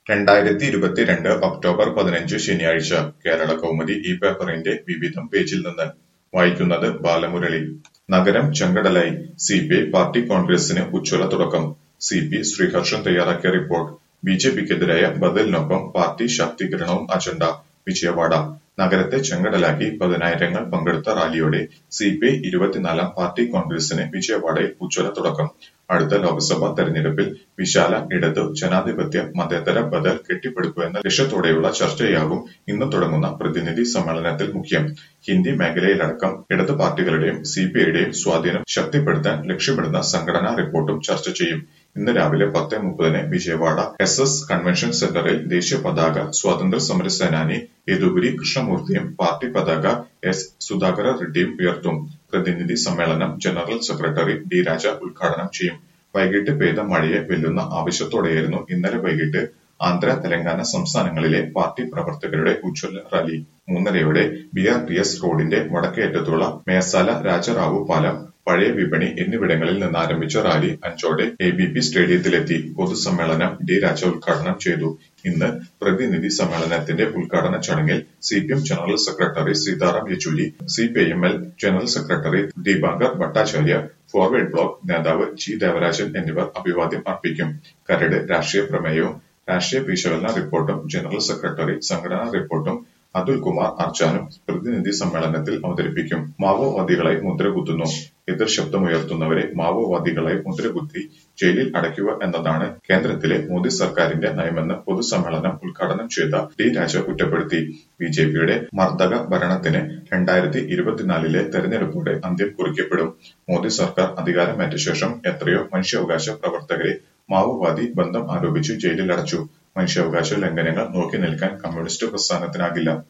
രണ്ടായിരത്തി ഇരുപത്തിരണ്ട് ഒക്ടോബർ പതിനഞ്ച് ശനിയാഴ്ച കേരള കൗമുദി ഈ പേപ്പറിന്റെ വിവിധം പേജിൽ നിന്ന് വായിക്കുന്നത് ബാലമുരളി നഗരം ചെങ്കടലായി സി പി ഐ പാർട്ടി കോൺഗ്രസിന് ഉജ്ജ്വല തുടക്കം സി പി ശ്രീഹർഷൻ തയ്യാറാക്കിയ റിപ്പോർട്ട് ബി ജെ പിക്കെതിരായ ബദലിനൊപ്പം പാർട്ടി ശാക്തീകരണവും അജണ്ട വിജയവാഡ നഗരത്തെ ചെങ്കടലാക്കി പതിനായിരങ്ങൾ പങ്കെടുത്ത റാലിയോടെ സി പി ഐ ഇരുപത്തിനാലാം പാർട്ടി കോൺഗ്രസിന് വിജയവാഡയിൽ ഉജ്ജ്വല തുടക്കം അടുത്ത ലോക്സഭാ തെരഞ്ഞെടുപ്പിൽ വിശാല ഇടതു ജനാധിപത്യ മതേതര ബദൽ കെട്ടിപ്പടുക്കുക എന്ന ലക്ഷ്യത്തോടെയുള്ള ചർച്ചയാകും ഇന്ന് തുടങ്ങുന്ന പ്രതിനിധി സമ്മേളനത്തിൽ മുഖ്യം ഹിന്ദി മേഖലയിലടക്കം ഇടതു പാർട്ടികളുടെയും സി പി ഐയുടെയും സ്വാധീനം ശക്തിപ്പെടുത്താൻ ലക്ഷ്യമിടുന്ന സംഘടനാ റിപ്പോർട്ടും ചർച്ച ചെയ്യും ഇന്ന് രാവിലെ പത്ത് മുപ്പതിന് വിജയവാഡ എസ് എസ് കൺവെൻഷൻ സെന്ററിൽ ദേശീയ പതാക സ്വാതന്ത്ര്യ സമര സേനാനി യദുഗുരി കൃഷ്ണമൂർത്തിയും പാർട്ടി പതാക എസ് സുധാകര റെഡ്ഡിയും ഉയർത്തും പ്രതിനിധി സമ്മേളനം ജനറൽ സെക്രട്ടറി ഡി രാജ ഉദ്ഘാടനം ചെയ്യും വൈകിട്ട് പെയ്ത മഴയെ വെല്ലുന്ന ആവശ്യത്തോടെയായിരുന്നു ഇന്നലെ വൈകിട്ട് ആന്ധ്ര തെലങ്കാന സംസ്ഥാനങ്ങളിലെ പാർട്ടി പ്രവർത്തകരുടെ ഉജ്ജ്വല റാലി മൂന്നരയോടെ ബി ആർ ടി എസ് റോഡിന്റെ വടക്കേയറ്റത്തുള്ള മേസാല രാജറാവു പാലം പഴയ വിപണി എന്നിവിടങ്ങളിൽ നിന്ന് ആരംഭിച്ച റാലി അഞ്ചോടെ എ ബി പി സ്റ്റേഡിയത്തിലെത്തി പൊതുസമ്മേളനം ഡി രാജ ഉദ്ഘാടനം ചെയ്തു ഇന്ന് പ്രതിനിധി സമ്മേളനത്തിന്റെ ഉദ്ഘാടന ചടങ്ങിൽ C P M general secretary Sitaram Yechury C P I M L general secretary Dipankar Bhattacharya forward bloc നേതാവ് ജി ദേവരാജൻ എന്നിവർ അഭിവാദ്യം അർപ്പിക്കും കരട് രാഷ്ട്രീയ പ്രമേയവും രാഷ്ട്രീയ വിശകലന റിപ്പോർട്ടും ജനറൽ സെക്രട്ടറി സംഘടനാ റിപ്പോർട്ടും അതുൽ കുമാർ അർച്ചാനും പ്രതിനിധി സമ്മേളനത്തിൽ അവതരിപ്പിക്കും മാവോവാദികളായി മുദ്രകുത്തുന്നു എതിർ ശബ്ദമുയർത്തുന്നവരെ മാവോവാദികളായി മുദ്രകുത്തി ജയിലിൽ അടയ്ക്കുക എന്നതാണ് കേന്ദ്രത്തിലെ മോദി സർക്കാരിന്റെ നയമെന്ന് പൊതുസമ്മേളനം ഉദ്ഘാടനം ചെയ്ത ഡി രാജ കുറ്റപ്പെടുത്തി ബി ജെ പിയുടെ മർദ്ദക ഭരണത്തിന് രണ്ടായിരത്തി ഇരുപത്തിനാലിലെ തെരഞ്ഞെടുപ്പോടെ അന്ത്യം കുറിക്കപ്പെടും മോദി സർക്കാർ അധികാരമേറ്റ ശേഷം എത്രയോ മനുഷ്യാവകാശ പ്രവർത്തകരെ മാവോവാദി ബന്ധം ആരോപിച്ച് ജയിലിൽ അടച്ചു മനുഷ്യാവകാശ ലംഘനങ്ങൾ നോക്കി നിൽക്കാൻ കമ്മ്യൂണിസ്റ്റ് പ്രസ്ഥാനത്തിനാകില്ല